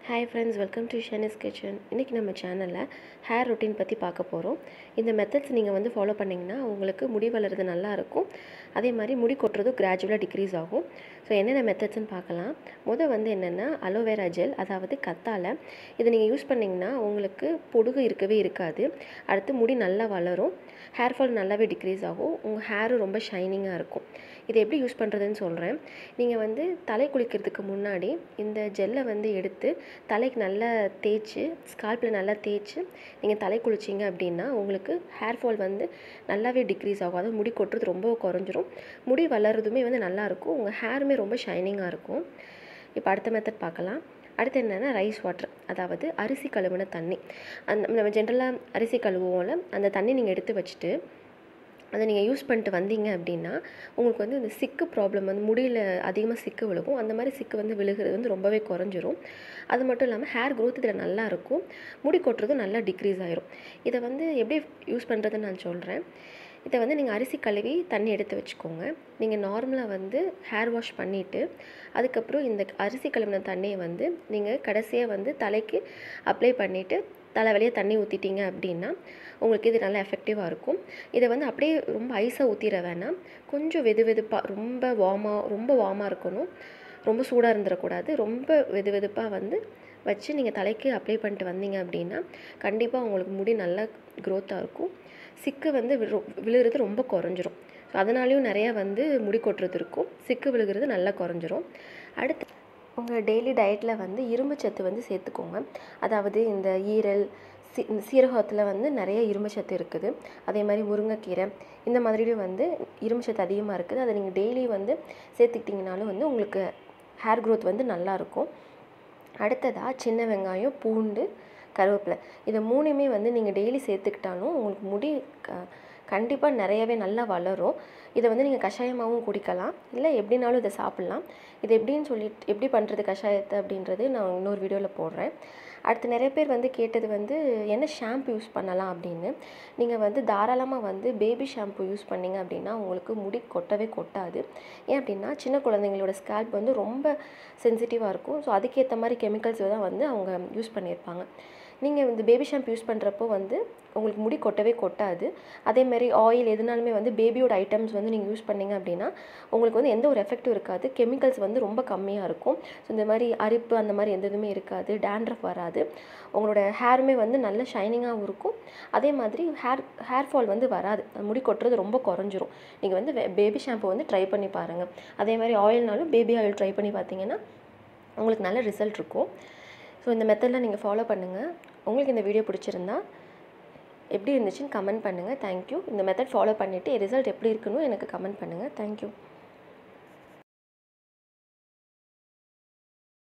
hi friends welcome to Shani's kitchen இன்றைக்கி நம்ம சேனலில் ஹேர் ரொட்டீன் பற்றி பார்க்க போகிறோம் இந்த மெத்தட்ஸ் நீங்கள் வந்து ஃபாலோ பண்ணிங்கன்னா உங்களுக்கு முடி வளருது நல்லா இருக்கும் அதே மாதிரி முடி கொட்டுறதும் கிராஜுவலாக டிக்ரீஸ் ஆகும் ஸோ என்னென்ன மெத்தட்ஸ்னு பார்க்கலாம் முதல் வந்து என்னென்னா அலோவேரா ஜெல் அதாவது கத்தாழை இதை நீங்கள் யூஸ் பண்ணிங்கன்னா உங்களுக்கு பொடுகு இருக்கவே இருக்காது அடுத்து முடி நல்லா வளரும் ஹேர் ஃபால் நல்லாவே டிக்ரீஸ் ஆகும் உங்கள் ஹேரும் ரொம்ப ஷைனிங்காக இருக்கும் இதை எப்படி யூஸ் பண்ணுறதுன்னு சொல்கிறேன் நீங்கள் வந்து தலை குளிக்கிறதுக்கு முன்னாடி இந்த ஜெல்லை வந்து எடுத்து தலைக்கு நல்லா தேய்ச்சி ஸ்கால்பில் நல்லா தேய்ச்சி நீங்கள் தலை குளிச்சிங்க அப்படின்னா உங்களுக்கு ஹேர் ஃபால் வந்து நல்லாவே டிக்ரீஸ் ஆகும் அதாவது முடி கொட்டுறது ரொம்ப குறைஞ்சிரும் முடி வளர்றதுமே வந்து நல்லாயிருக்கும் உங்கள் ஹேருமே ரொம்ப ஷைனிங்காக இருக்கும் இப்போ அடுத்த மெத்தட் பார்க்கலாம் அடுத்து என்னென்னா ரைஸ் வாட்டர் அதாவது அரிசி கழுவின தண்ணி அந்த நம்ம ஜென்ரலாக அரிசி கழுவுவோம்ல அந்த தண்ணி நீங்கள் எடுத்து வச்சுட்டு அதை நீங்கள் யூஸ் பண்ணிட்டு வந்தீங்க அப்படின்னா உங்களுக்கு வந்து இந்த சிக்கு ப்ராப்ளம் வந்து முடியில் அதிகமாக சிக்கு விழுகும் அந்த மாதிரி சிக்கு வந்து விழுகிறது வந்து ரொம்பவே குறைஞ்சிரும் அது மட்டும் இல்லாமல் ஹேர் க்ரோத் இதில் நல்லா இருக்கும் முடி கொட்டுறதும் நல்லா டிக்ரீஸ் ஆயிரும் இதை வந்து எப்படி யூஸ் பண்ணுறதுன்னு நான் சொல்கிறேன் இதை வந்து நீங்கள் அரிசி கழுவி தண்ணி எடுத்து வச்சுக்கோங்க நீங்கள் நார்மலாக வந்து ஹேர் வாஷ் பண்ணிவிட்டு அதுக்கப்புறம் இந்த அரிசி கழுவின தண்ணியை வந்து நீங்கள் கடைசியாக வந்து தலைக்கு அப்ளை பண்ணிவிட்டு தலை வழியாக தண்ணி ஊற்றிட்டீங்க அப்படின்னா உங்களுக்கு இது நல்லா எஃபெக்டிவாக இருக்கும் இதை வந்து அப்படியே ரொம்ப ஐஸாக ஊற்றிட வேணாம் கொஞ்சம் வெது வெதுப்பாக ரொம்ப வார்மாக ரொம்ப வார்மாக இருக்கணும் ரொம்ப சூடாக இருந்துடக்கூடாது ரொம்ப வெது வெதுப்பாக வந்து வச்சு நீங்கள் தலைக்கு அப்ளை பண்ணிட்டு வந்தீங்க அப்படின்னா கண்டிப்பாக உங்களுக்கு முடி நல்லா க்ரோத்தாக இருக்கும் சிக்கு வந்து விழுகிறது ரொம்ப குறைஞ்சிரும் ஸோ அதனாலேயும் நிறையா வந்து முடி கொட்டுறது இருக்கும் சிக்கு விழுகிறது நல்லா குறைஞ்சிரும் அடுத்து உங்கள் டெய்லி டயட்டில் வந்து இரும்பு சத்து வந்து சேர்த்துக்கோங்க அதாவது இந்த ஈரல் சி சீரகத்தில் வந்து நிறைய இரும்பு சத்து இருக்குது அதே மாதிரி முருங்கைக்கீரை இந்த மாதிரியும் வந்து இரும்பு சத்து அதிகமாக இருக்குது அதை நீங்கள் டெய்லி வந்து சேர்த்துக்கிட்டிங்கனாலும் வந்து உங்களுக்கு ஹேர் க்ரோத் வந்து நல்லாயிருக்கும் அடுத்ததாக சின்ன வெங்காயம் பூண்டு கருவேப்பிலை இதை மூணுமே வந்து நீங்கள் டெய்லி சேர்த்துக்கிட்டாலும் உங்களுக்கு முடி க கண்டிப்பாக நிறையவே நல்லா வளரும் இதை வந்து நீங்கள் கஷாயமாகவும் குடிக்கலாம் இல்லை எப்படினாலும் இதை சாப்பிட்லாம் இது எப்படின்னு சொல்லிட்டு எப்படி பண்ணுறது கஷாயத்தை அப்படின்றது நான் இன்னொரு வீடியோவில் போடுறேன் அடுத்து நிறைய பேர் வந்து கேட்டது வந்து என்ன ஷாம்பு யூஸ் பண்ணலாம் அப்படின்னு நீங்கள் வந்து தாராளமாக வந்து பேபி ஷாம்பு யூஸ் பண்ணிங்க அப்படின்னா உங்களுக்கு முடி கொட்டவே கொட்டாது ஏன் அப்படின்னா சின்ன குழந்தைங்களோட ஸ்கேல்ப் வந்து ரொம்ப சென்சிட்டிவாக இருக்கும் ஸோ அதுக்கேற்ற மாதிரி கெமிக்கல்ஸ் தான் வந்து அவங்க யூஸ் பண்ணியிருப்பாங்க நீங்கள் இந்த பேபி ஷாம்பு யூஸ் பண்ணுறப்போ வந்து உங்களுக்கு முடி கொட்டவே கொட்டாது அதேமாதிரி ஆயில் எதுனாலுமே வந்து பேபியோட ஐட்டம்ஸ் வந்து நீங்கள் யூஸ் பண்ணிங்க அப்படின்னா உங்களுக்கு வந்து எந்த ஒரு எஃபெக்ட்டும் இருக்காது கெமிக்கல்ஸ் வந்து ரொம்ப கம்மியாக இருக்கும் ஸோ இந்த மாதிரி அரிப்பு அந்த மாதிரி எந்த இதுவுமே இருக்காது டேண்ட்ரஃப் வராது உங்களோட ஹேருமே வந்து நல்ல ஷைனிங்காகவும் இருக்கும் அதே மாதிரி ஹேர் ஹேர் ஃபால் வந்து வராது முடி கொட்டுறது ரொம்ப குறைஞ்சிரும் நீங்கள் வந்து பேபி ஷாம்பு வந்து ட்ரை பண்ணி பாருங்கள் அதே மாதிரி ஆயில்னாலும் பேபி ஆயில் ட்ரை பண்ணி பார்த்தீங்கன்னா உங்களுக்கு நல்ல ரிசல்ட் இருக்கும் ஸோ இந்த மெத்தடில் நீங்கள் ஃபாலோ பண்ணுங்கள் உங்களுக்கு இந்த வீடியோ பிடிச்சிருந்தா எப்படி இருந்துச்சுன்னு கமெண்ட் பண்ணுங்கள் தேங்க்யூ இந்த மெத்தட் ஃபாலோ பண்ணிவிட்டு ரிசல்ட் எப்படி இருக்குன்னு எனக்கு கமெண்ட் பண்ணுங்கள் தேங்க்யூ